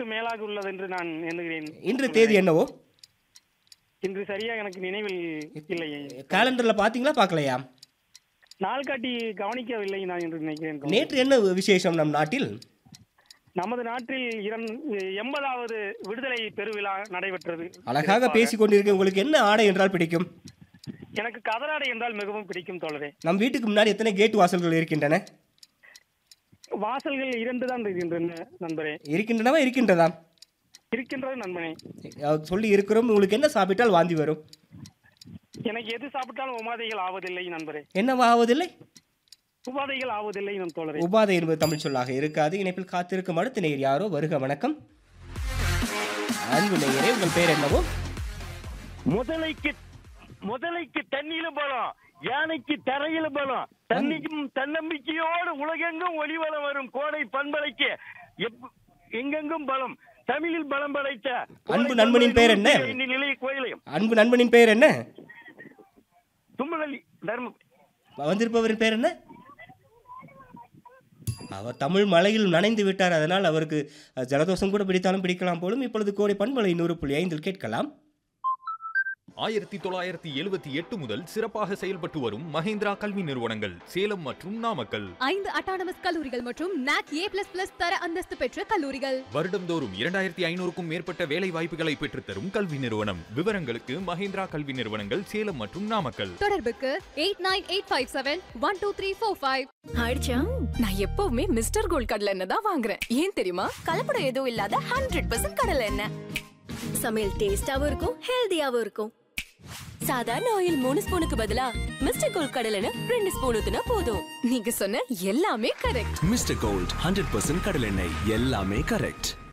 மேலாக உள்ளது என்று நான் எண்ணுகிறேன் இன்று தேதி என்னவோ இன்று சரியா எனக்கு நினைவில் இல்லை கேலண்டர்ல பாத்தீங்களா பார்க்கலையா நாள்காட்டி கவனிக்கவில்லை நான் என்று நினைக்கிறேன் கௌதம். நேற்று என்ன விசேஷம் நம் நாட்டில் நமது நாட்டில் இரண் எண்பதாவது விடுதலை பெருவிழா நடைபெற்றது அழகாக பேசிக் கொண்டிருக்க உங்களுக்கு என்ன ஆடை என்றால் பிடிக்கும் எனக்கு கதராடை என்றால் மிகவும் பிடிக்கும் தோழரே நம் வீட்டுக்கு முன்னாடி எத்தனை கேட் வாசல்கள் இருக்கின்றன வாசல்கள் இரண்டு தான் இருக்கின்றன நண்பரே இருக்கின்றனவா இருக்கின்றதா இருக்கின்றது நண்பனே அஹ் சொல்லி இருக்கிறோம் உங்களுக்கு என்ன சாப்பிட்டால் வாந்தி வரும் எனக்கு எது சாப்பிட்டாலும் உபாதைகள் ஆவதில்லை நண்பரே என்னவா ஆவதில்லை உபாதைகள் ஆவதில்லை நம் தோழரே உபாதை என்பது தமிழ் சொல்லாக இருக்காது இணைப்பில் காத்திருக்கும் அடுத்த நேயர் யாரோ வருக வணக்கம் அன்பு நேயரே உங்கள் பேர் என்னவோ முதலைக்கு முதலைக்கு தண்ணியில பலம் யானைக்கு தரையில பலம் தண்ணிக்கும் தன்னம்பிக்கையோடு உலகெங்கும் ஒளிவலம் வரும் கோடை பண்பலைக்கு எப்- எங்கெங்கும் பலம் தமிழில் பலம் படைத்த அன்பு நண்பனின் பெயர் என்ன? நிலைய கோயிலையும் அன்பு நண்பனின் பெயர் என்ன தும்மலி தர்ம வந்திருப்பவரின் பேர் என்ன அவர் தமிழ் மலையில் நனைந்து விட்டார் அதனால் அவருக்கு அஹ், ஜலதோஷம் கூட பிடித்தாலும் பிடிக்கலாம் போலும் இப்பொழுது கோடை பண்பலை நூறு புள்ளி ஐந்தில் கேட்கலாம் ஆயிரத்தி தொள்ளாயிரத்தி எழுபத்தி எட்டு முதல் சிறப்பாக செயல்பட்டு வரும் மஹேந்திரா கல்வி நிறுவனங்கள் சேலம் மற்றும் நாமக்கல் ஐந்து அட்டானமஸ் கல்லூரிகள் மற்றும் நாக் ஏ பிளஸ் பிளஸ் தர அந்தஸ்து பெற்ற கல்லூரிகள் வருடம்தோறும் இரண்டாயிரத்தி ஐநூறுக்கும் மேற்பட்ட வேலை வாய்ப்புகளை பெற்றுத்தரும் கல்வி நிறுவனம் விவரங்களுக்கு மஹேந்திரா கல்வி நிறுவனங்கள் சேலம் மற்றும் நாமக்கல் தொடர்புக்கு eight nine eight five seven one two three four five ஆயிடுச்சா நான் எப்பவுமே மிஸ்டர் கோல்ட் கடலை எண்ணெய் தான் வாங்குறேன் ஏன் தெரியுமா கலப்படம் எதுவும் இல்லாத ஹண்ட்ரட் பர்சன்ட் கடலை எண்ணெய் சமையல் டேஸ்டாவும் இருக்கும் ஹெல்தியாவும் இருக்கும் சாதாரண ஆயில் மூணு ஸ்பூனுக்கு பதிலா மிஸ்டர் கோல்ட் கடலை எண்ணெய் ரெண்டு ஸ்பூன் ஊத்துனா போதும் நீங்க சொன்ன எல்லாமே correct mister gold hundred percent கடலெண்ணெய் எல்லாமே கரெக்ட்